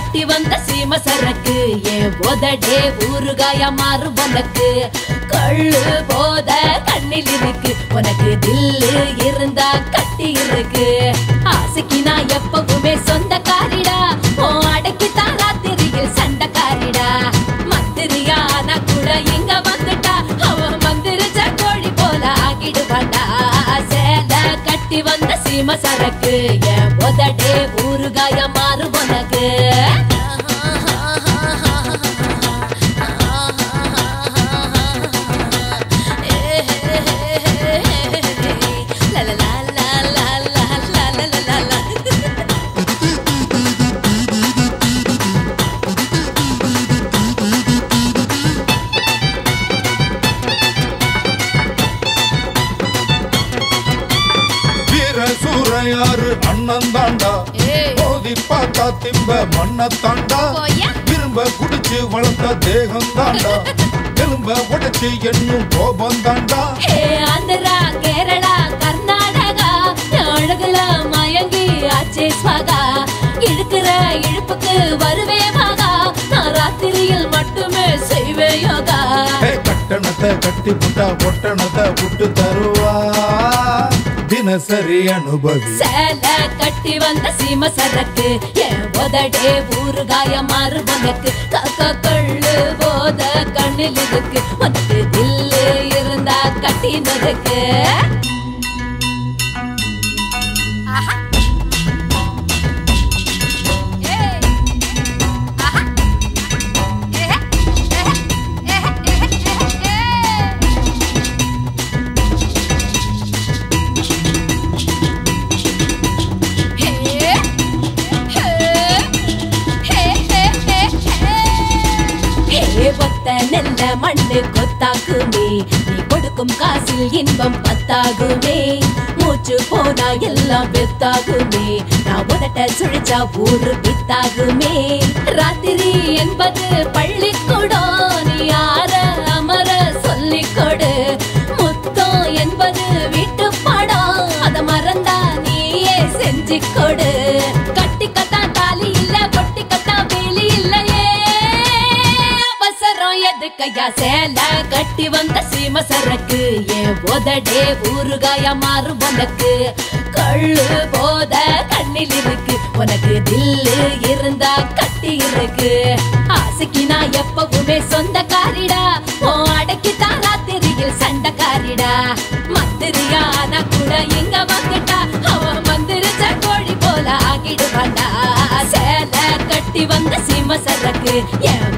கட்டி வந்த சீம சரக்கு என் உதடே ஊறுகாய மாறு உனக்கு கள்ளு போத கண்ணில் இருக்கு உனக்கு தில்லு இருந்தா கட்டி இருக்கு ஆசைக்கு நான் எப்பவுமே சொந்தக்காரிடா ஓ அடக்கி தான் ராத்திரியில் சண்டைக்காரிடா மந்திரியானா கூட இங்க வந்துட்டா அவன் மந்திரிச்ச கோழி போல ஆகிடுவாண்டா சேல கட்டி வந்த சீம சரக்கு என் உதடே ஊறுகாய மாறு உனக்கு லா லா லா லா லா லா லா லா லா லா. வீர சூறையாறு அண்ணன் தாண்டா ஏய். மோதி பார்த்தா திம்ப மண்ண தாண்டா போயா. இரும்ப குடிச்சு வளர்த்த தேகம் தாண்டா எலும்ப உடைச்சு என்னும் கோபம் தாண்டா ஹே ஆந்திரா கேரளா கர்நாடகா அழகுல மயங்கி ஆச்சே ஸ்வாகா இழுக்கிற இழுப்புக்கு வருவே மகா நான் ராத்திரியில் மட்டுமே செய்வேன் யோகா ஹே, கட்டணத்தை கட்டி புட்டா பொட்டணத்தை புட்டு தருவா தினசரி அனுபவி சேல கட்டி வந்த சீம சரக்கு என் உதடே ஊறுகாய மாறு உனக்கு காக்கா கள்ளு போத கண்ணில் இருக்கு உனக்கு தில்லு இருந்தா கட்டி நருக்கு ஒத்த நெல்ல மண்ணு கொத்தாக்குமே நீ கொடுக்கும் காசில் இன்பம் பத்தாகுமே மூச்சு போனா எல்லாம் வெத்தாகுமே நான் உதட்ட சுழிச்சா ஊரு வித்தாகுமே ராத்திரி என்பது பள்ளிக்கூடம் நீ யார அமர சொல்லிக் கொடு முத்தம் என்பது வீட்டு படம் அத மறந்தா நீயே செஞ்சு கொடு கட்டிக்கத்தான் தாலி இல்ல கொட்டிக்கத்தான் வேலி இல்லையே அவசரம் எதுக்கையா சேல கட்டி வந்த சீம சரக்கு என் உதடே ஊறுகாய மாறு உனக்கு கள்ளு போத கண்ணில் இருக்கு உனக்கு தில்லு இருந்தா கட்டி இருக்கு ஆசைக்கு நான் எப்பவுமே சொந்தக்காரிடா ஓ அடக்கி தான் ராத்திரியில் சண்டைக்காரிடா மந்திரியானா கூட இங்க வந்துட்டா அவன் மந்திரிச்ச கோழி போல ஆகிடுவாண்டா சேல கட்டி வந்த சீம சரக்கு என்